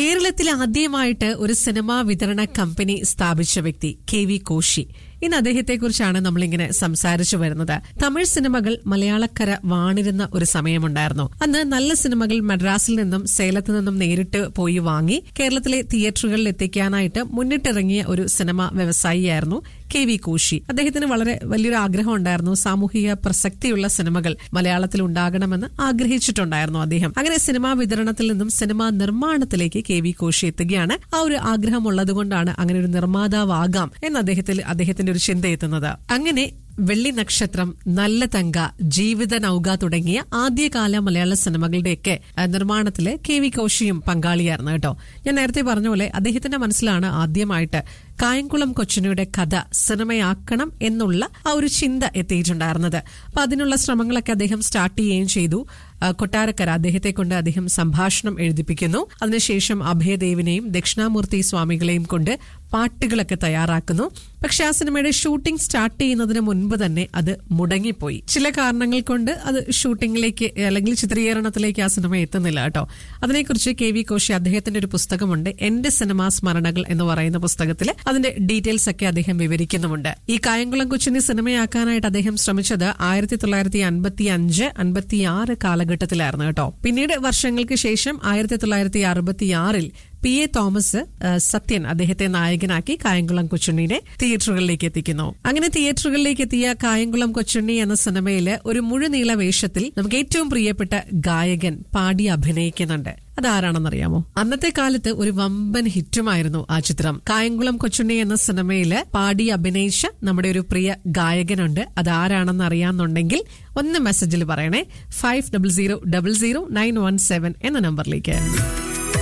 കേരളത്തിൽ ആദ്യമായിട്ട് ഒരു സിനിമാ വിതരണ കമ്പനി സ്ഥാപിച്ച വ്യക്തി കെ വി കോശി ഇന്ന് അദ്ദേഹത്തെക്കുറിച്ചാണ് നമ്മളിങ്ങനെ സംസാരിച്ചു വരുന്നത് തമിഴ് സിനിമകൾ മലയാളക്കര വാണിരുന്ന ഒരു സമയമുണ്ടായിരുന്നു അന്ന് നല്ല സിനിമകൾ മദ്രാസിൽ നിന്നും സേലത്ത് നിന്നും നേരിട്ട് പോയി വാങ്ങി കേരളത്തിലെ തിയേറ്ററുകളിൽ എത്തിക്കാനായിട്ട് മുന്നിട്ടിറങ്ങിയ ഒരു സിനിമ വ്യവസായിയായിരുന്നു കെ വി കോശി അദ്ദേഹത്തിന് വളരെ വലിയൊരു ആഗ്രഹം ഉണ്ടായിരുന്നു സാമൂഹിക പ്രസക്തിയുള്ള സിനിമകൾ മലയാളത്തിൽ ഉണ്ടാകണമെന്ന് ആഗ്രഹിച്ചിട്ടുണ്ടായിരുന്നു അദ്ദേഹം അങ്ങനെ സിനിമാ വിതരണത്തിൽ നിന്നും സിനിമാ നിർമ്മാണത്തിലേക്ക് കെ വി കോശി എത്തുകയാണ് ആ ഒരു ആഗ്രഹം ഉള്ളതുകൊണ്ടാണ് അങ്ങനെ ഒരു നിർമ്മാതാവാകാം എന്ന് അദ്ദേഹത്തിൽ അദ്ദേഹത്തിന്റെ ഒരു ചിന്ത എത്തുന്നത് അങ്ങനെ വെള്ളി നക്ഷത്രം നല്ല തങ്ക ജീവിത നൗക തുടങ്ങിയ ആദ്യകാല മലയാള സിനിമകളുടെയൊക്കെ ആ, നിർമ്മാണത്തില് കെ വി കോശിയും പങ്കാളിയായിരുന്നു കേട്ടോ ഞാൻ നേരത്തെ പറഞ്ഞ പോലെ അദ്ദേഹത്തിന്റെ മനസ്സിലാണ് ആദ്യമായിട്ട് കായംകുളം കൊച്ചിനയുടെ കഥ സിനിമയാക്കണം എന്നുള്ള ആ ഒരു ചിന്ത എത്തിയിട്ടുണ്ടായിരുന്നത് അപ്പൊ അതിനുള്ള ശ്രമങ്ങളൊക്കെ അദ്ദേഹം സ്റ്റാർട്ട് ചെയ്യുകയും ചെയ്തു ആ, കൊട്ടാരക്കര അദ്ദേഹത്തെ കൊണ്ട് അദ്ദേഹം സംഭാഷണം എഴുതിപ്പിക്കുന്നു അതിനുശേഷം അഭയദേവിനെയും ദക്ഷിണാമൂർത്തി സ്വാമികളെയും കൊണ്ട് പാട്ടുകളൊക്കെ തയ്യാറാക്കുന്നു പക്ഷെ ആ സിനിമയുടെ ഷൂട്ടിംഗ് സ്റ്റാർട്ട് ചെയ്യുന്നതിന് മുൻപ് തന്നെ അത് മുടങ്ങിപ്പോയി ചില കാരണങ്ങൾ കൊണ്ട് അത് ഷൂട്ടിംഗിലേക്ക് അല്ലെങ്കിൽ ചിത്രീകരണത്തിലേക്ക് ആ സിനിമ എത്തുന്നില്ല കേട്ടോ അതിനെക്കുറിച്ച് കെ വി കോശി അദ്ദേഹത്തിന്റെ ഒരു പുസ്തകമുണ്ട് എന്റെ സിനിമാ സ്മരണകൾ എന്ന് പറയുന്ന പുസ്തകത്തിൽ അതിന്റെ ഡീറ്റെയിൽസ് ഒക്കെ അദ്ദേഹം വിവരിക്കുന്നുമുണ്ട് ഈ കായംകുളം കൊച്ചിനെ സിനിമയാക്കാനായിട്ട് അദ്ദേഹം ശ്രമിച്ചത് ആയിരത്തി തൊള്ളായിരത്തി അൻപത്തി അഞ്ച് അൻപത്തി ആറ് കാലഘട്ടത്തിലായിരുന്നു കേട്ടോ പിന്നീട് വർഷങ്ങൾക്ക് ശേഷം ആയിരത്തി തൊള്ളായിരത്തി അറുപത്തിയാറിൽ പി എ തോമസ് ആ, സത്യൻ അദ്ദേഹത്തെ നായകനാക്കി കായംകുളം കൊച്ചുണ്ണിനെ തിയേറ്ററുകളിലേക്ക് എത്തിക്കുന്നു അങ്ങനെ തിയേറ്ററുകളിലേക്ക് എത്തിയ കായംകുളം കൊച്ചുണ്ണി എന്ന സിനിമയില് ഒരു മുഴുനീള വേഷത്തിൽ നമുക്ക് ഏറ്റവും പ്രിയപ്പെട്ട ഗായകൻ പാടി അഭിനയിക്കുന്നുണ്ട് അതാരാണെന്നറിയാമോ അന്നത്തെ കാലത്ത് ഒരു വമ്പൻ ഹിറ്റുമായിരുന്നു ആ ചിത്രം കായംകുളം കൊച്ചുണ്ണി എന്ന സിനിമയില് പാടി അഭിനയിച്ച നമ്മുടെ ഒരു പ്രിയ ഗായകനുണ്ട് അതാരാണെന്ന് അറിയാന്നുണ്ടെങ്കിൽ ഒന്ന് മെസ്സേജിൽ പറയണേ five double zero double zero nine one seven എന്ന നമ്പറിലേക്ക്